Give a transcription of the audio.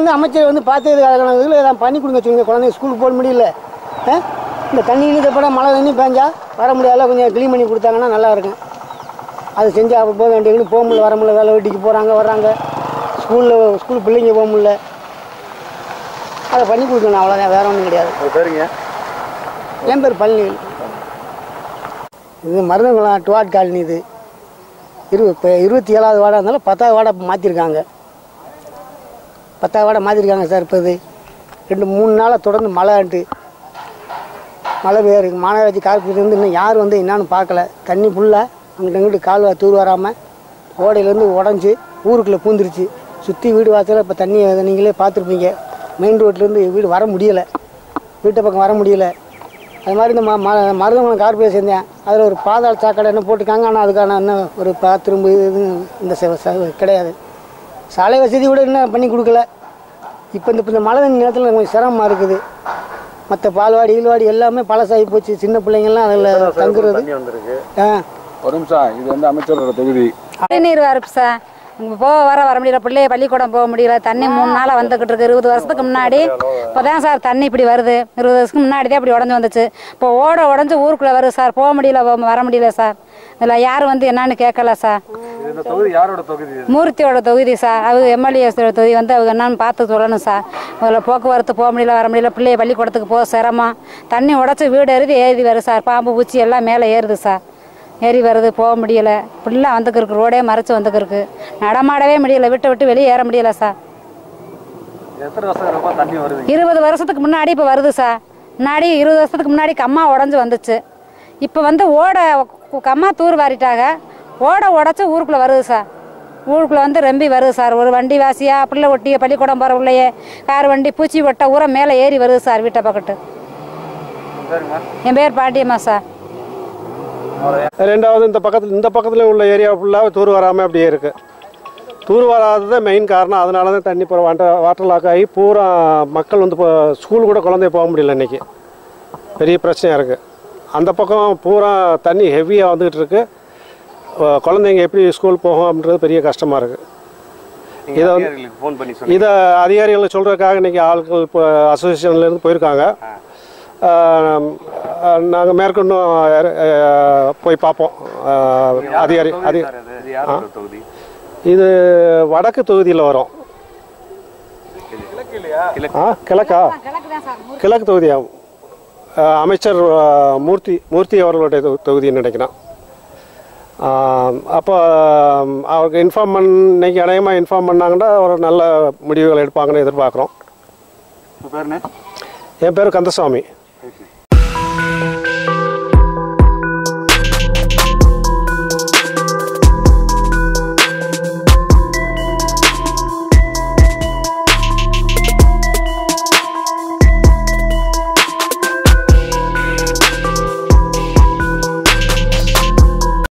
வந்து அமைச்சர் வந்து பார்த்து இதில் ஏதாவது பண்ணி கொடுங்க சொல்லுங்க குழந்தைங்க ஸ்கூலுக்கு போக முடியல ஆ? இந்த தண்ணி இழுக்கப்பட மழை தண்ணி பேஞ்சா வர முடியாத கொஞ்சம் க்ளீன் பண்ணி கொடுத்தாங்கன்னா நல்லா இருக்கும் அது செஞ்சால் அப்போ போக வேண்டியது போக முடியல வர முடியல வேலை வெட்டிக்கு போகிறாங்க வர்றாங்க ஸ்கூலில் ஸ்கூல் பிள்ளைங்க போக முடியல அதை பண்ணி கொடுக்கணும் அவ்வளோதான் வேற ஒன்றும் கிடையாது உங்கள் பேருங்க என் பேர் பழனிவேல் இது மருதங்குளம் டுவாட் காலனி இது இரு இப்போ இருபத்தி ஏழாவது வார்டாக இருந்தாலும் பத்தாவது வார்டை இப்போ மாற்றிருக்காங்க பத்தாவது வார்டை மாற்றிருக்காங்க சார் இப்போ இது ரெண்டு மூணு நாளாக தொடர்ந்து மழைன்ட்டு மழை பெய்யுது மாநகராட்சி கார்பரேட் இருந்து இன்னும் யாரும் வந்து என்னன்னு பார்க்கல தண்ணி ஃபுல்லாக அங்கிட்ட இங்கிட்டு கால்வா தூர் வராமல் ஓடையிலேருந்து உடஞ்சி ஊருக்குள்ளே பூந்துருச்சு சுற்றி வீடு வாசலில் இப்போ தண்ணி நீங்களே பார்த்துருப்பீங்க மெயின் ரோட்லேருந்து வீடு வர முடியலை வீட்டை பக்கம் வர முடியல அது மாதிரி இந்த ம ம- மருதமங்கலம் கார்பரேஷன் சேர்ந்தேன் அதில் ஒரு பாதாள சாக்கடை என்ன போட்டிருக்காங்க ஆனால் அதுக்கான இன்னும் ஒரு பாத்ரூம் இது இது இந்த செ- செ- கிடையாது சாலை வசதி கூட இன்னும் பண்ணி கொடுக்கல இப்போ இந்த இந்த மழை நேரத்தில் கொஞ்சம் சிரமமாக இருக்குது மற்ற பால்வாடி ஈல்வாடி எல்லாமே பழசாகி போச்சு சின்ன பிள்ளைங்கள்லாம் அதில் தங்குறது தண்ணி வந்திருக்கு ஆ ஒரு நிமிஷம் இது வந்து அமைச்சரோட தொகுதி குடிநீர் வரப்பு சார் இங்கே போக வர வர முடியல பிள்ளைய பள்ளிக்கூடம் போக முடியல தண்ணி மூணு நாளாக வந்துக்கிட்டு இருக்கு இருபது வருஷத்துக்கு முன்னாடி இப்போ தான் சார் தண்ணி இப்படி வருது இருபது வருஷத்துக்கு முன்னாடி தான் இப்படி உடஞ்சி வந்துச்சு இப்போ ஓட உடஞ்சி ஊருக்குள்ளே வருது சார் போக முடியல வ- வர முடியல சார் இதில் யாரும் வந்து என்னன்னு கேட்கல சார் இது இந்த தொகுதி யாரோட தொகுதி இது மூர்த்தியோட தொகுதி சார் அவங்க எம்எல்ஏ தொகுதி வந்து அவங்க என்னன்னு பார்த்து சொல்லணும் சார் அதில் போக்குவரத்து போக முடியல வர முடியல பிள்ளைய பள்ளிக்கூடத்துக்கு போக சிரமம் தண்ணி உடச்சி வீடு எருதி ஏறி வருது சார் பாம்பு பூச்சி எல்லாம் மேலே ஏறுது சார் ஏறி வருது போக முடியல ஃபுல்லாக வந்துக்கிருக்கு ரோடே மறைச்சு வந்துக்கிருக்கு நடமாடவே முடியல விட்டு விட்டு வெளியே ஏற முடியல சார் எத்தனை வருஷம் ரொம்ப தண்ணி வருது இருபது வருஷத்துக்கு முன்னாடி இப்போ வருது சார் முன்னாடி இருபது வருஷத்துக்கு முன்னாடி கம்மா உடஞ்சி வந்துச்சு இப்போ வந்து ஓட கம்மா தூர் வாரிட்டாங்க ஓட உடச்சி ஊருக்குள்ளே வருது சார் ஊருக்குள்ளே வந்து ரெம்பி வருது சார் ஒரு வண்டி வாசியா பிள்ளை ஒட்டிய பள்ளிக்கூடம் போகிற உள்ளேயே கார் வண்டி பூச்சி ஒட்ட ஊரை மேலே ஏறி வருது சார் வீட்டை பக்கத்து சரிங்கம்மா என் பேர் பாட்டியம்மா சார் ரெண்டாவது இந்த பக்கத்தில் இந்த பக்கத்தில் உள்ள ஏரியா ஃபுல்லாக தூர் வராமல் அப்படியே இருக்குது தூர் வராதது மெயின் காரணம் அதனால தான் தண்ணி இப்போ வாட்டர் வாட்டர் லாக் ஆகி பூரா மக்கள் வந்து இப்போ ஸ்கூல் கூட குழந்தைய போக முடியல இன்னைக்கு பெரிய பிரச்சனையாக இருக்குது அந்த பக்கம் பூரா தண்ணி ஹெவியாக வந்துக்கிட்டு இருக்கு அஹ் குழந்தைங்க எப்படி ஸ்கூல் போகும் அப்படின்றது பெரிய கஷ்டமாக இருக்குது நீங்கள் இதை வந்து- அதிகாரிகளுக்கு ஃபோன் பண்ணி சொன்னீங்க இதை அதிகாரிகளை சொல்கிறதுக்காக இன்றைக்கி ஆட்கள் இப்போ அசோசியேஷன்லேருந்து போயிருக்காங்க நாங்கள் மேற்கொண்டும் அஹ், போய் பார்ப்போம் அஹ், அதிகாரி அதி சார் இது இது யாரோட தொகுதி இது வடக்கு தொகுதியில் வரும் ஆ கிழக்கா கிழக்கு தொகுதியாகும் அஹ், அமைச்சர் அஹ், மூர்த்தி மூர்த்தி அவர்களுடைய தொ- தொகுதின்னு நினைக்கிறேன் ஆம், அப்போ ஆம், அவருக்கு இன்ஃபார்ம் பண்ண இன்னைக்கு அநேகமாக இன்ஃபார்ம் பண்ணாங்கன்னா ஒரு நல்ல முடிவுகள் எடுப்பாங்கன்னு எதிர்பார்க்குறோம் உங்கள் பேருண்ணே என் பேர் கந்தசாமி ஓகே